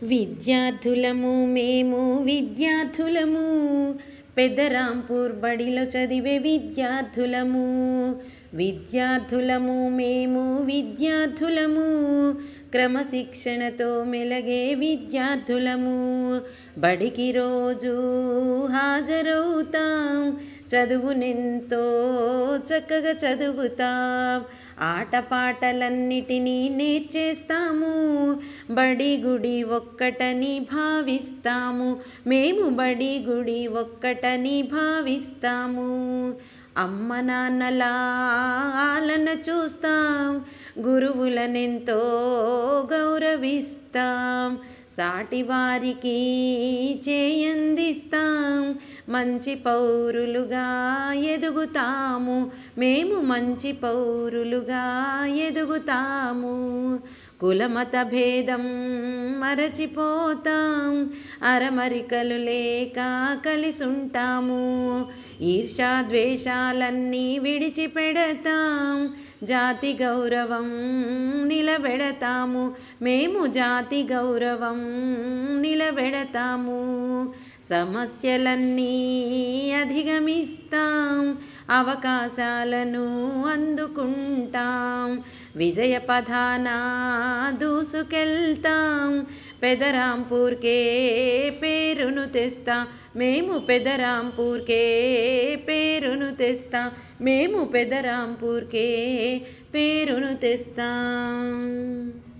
విద్యార్థులము మేము విద్యార్థులము పెద్దరాంపూర్ బడిలో చదివే విద్యార్థులము విద్యార్థులము మేము విద్యార్థులము క్రమశిక్షణతో మెలగే విద్యార్థులము బడికి రోజు హాజరవుతాం చదువునెంతో చక్కగా చదువుతాం ఆటపాటలన్నిటినీ నేర్చేస్తాము బడి గుడి ఒక్కటని భావిస్తాము మేము బడి గుడి ఒక్కటని భావిస్తాము అమ్మ నాన్నల ఆలన చూస్తాం గురువులనెంతో గౌరవిస్తాం సాటివారికి చేయందిస్తాం మంచి పౌరులుగా ఎదుగుతాము మేము మంచి పౌరులుగా ఎదుగుతాము కులమత భేదం మరచిపోతాం అరమరికలు లేక కలిసుంటాము ఈర్షా ద్వేషాలన్నీ విడిచిపెడతాం జాతి గౌరవం నిలబెడతాము మేము జాతి గౌరవం నిలబెడతాము సమస్యలన్నీ అధిగమిస్తాం అవకాశాలను అందుకుంటాం విజయ పథాన దూసుకెళ్తాం పెదరాంపూర్కే పేరును తెస్తా మేము పెదరాంపూర్కే పేరును తెస్తా మేము పెదరాంపూర్కే పేరును తెస్తాం